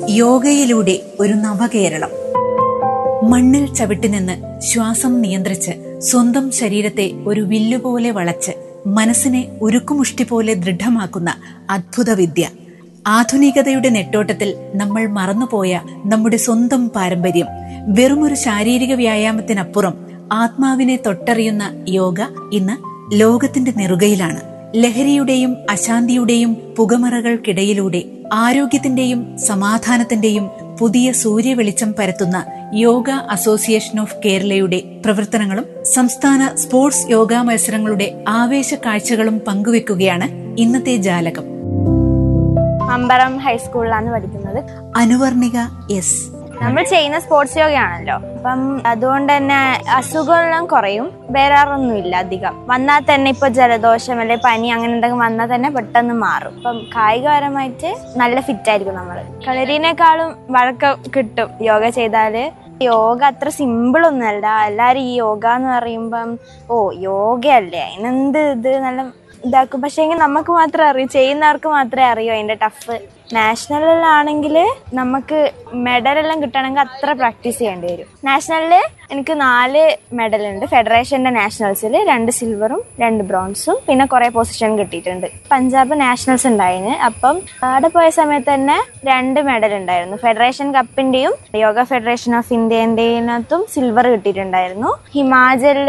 യോഗയിലൂടെ ഒരു നവകേരളം മണ്ണിൽ ചവിട്ടി നിന്ന് ശ്വാസം നിയന്ത്രിച്ച് സ്വന്തം ശരീരത്തെ ഒരു വില്ലുപോലെ വളച്ച് മനസ്സിനെ ഉരുക്കുമുഷ്ടി പോലെ ദൃഢമാക്കുന്ന അദ്ഭുത വിദ്യ ആധുനികതയുടെ നെട്ടോട്ടത്തിൽ നമ്മൾ മറന്നുപോയ നമ്മുടെ സ്വന്തം പാരമ്പര്യം വെറുമൊരു ശാരീരിക വ്യായാമത്തിനപ്പുറം ആത്മാവിനെ തൊട്ടറിയുന്ന യോഗ ഇന്ന് ലോകത്തിന്റെ നെറുകയിലാണ് ലഹരിയുടെയും അശാന്തിയുടെയും പുകമറകൾക്കിടയിലൂടെ ആരോഗ്യത്തിന്റെയും സമാധാനത്തിന്റെയും പുതിയ സൂര്യവെളിച്ചം പരത്തുന്ന യോഗ അസോസിയേഷൻ ഓഫ് കേരളയുടെ പ്രവർത്തനങ്ങളും സംസ്ഥാന സ്പോർട്സ് യോഗ മത്സരങ്ങളുടെ ആവേശ കാഴ്ചകളും പങ്കുവെക്കുകയാണ് ഇന്നത്തെ ജാലകം മമ്പറം ഹൈസ്കൂളിലാണ് പഠിക്കുന്നത് അനുവർണിക എസ് നമ്മൾ ചെയ്യുന്ന സ്പോർട്സ് യോഗയാണല്ലോ അപ്പം അതുകൊണ്ട് തന്നെ അസുഖമെല്ലാം കുറയും വരാറൊന്നുമില്ല അധികം വന്നാൽ തന്നെ ഇപ്പൊ ജലദോഷം അല്ലെ പനി അങ്ങനെ എന്തെങ്കിലും വന്നാൽ തന്നെ പെട്ടെന്ന് മാറും അപ്പം കായികപരമായിട്ട് നല്ല ഫിറ്റ് ആയിരിക്കും നമ്മൾ കളരീനേക്കാളും വഴക്കം കിട്ടും യോഗ ചെയ്താല് യോഗ അത്ര സിമ്പിൾ ഒന്നുമല്ല എല്ലാരും ഈ യോഗ എന്ന് പറയുമ്പം ഓ യോഗയല്ലേ അതിനെന്ത് ഇത് നല്ല ഇതാക്കും പക്ഷേ എങ്കിൽ നമുക്ക് മാത്രമേ അറിയൂ ചെയ്യുന്നവർക്ക് മാത്രമേ അറിയൂ അതിന്റെ ടഫ് നാഷണലിലാണെങ്കിൽ നമുക്ക് മെഡലെല്ലാം കിട്ടണമെങ്കിൽ അത്ര പ്രാക്ടീസ് ചെയ്യേണ്ടി വരും നാഷണലിൽ എനിക്ക് നാല് മെഡലുണ്ട് ഫെഡറേഷന്റെ നാഷണൽസിൽ രണ്ട് സിൽവറും രണ്ട് ബ്രോൺസും പിന്നെ കുറെ പൊസിഷൻ കിട്ടിയിട്ടുണ്ട് പഞ്ചാബ് നാഷണൽസ് ഉണ്ടായിന് അപ്പം അവിടെ പോയ സമയത്ത് തന്നെ രണ്ട് മെഡൽ ഉണ്ടായിരുന്നു ഫെഡറേഷൻ കപ്പിന്റെയും യോഗ ഫെഡറേഷൻ ഓഫ് ഇന്ത്യന്റെയും സിൽവർ കിട്ടിയിട്ടുണ്ടായിരുന്നു ഹിമാചലിൽ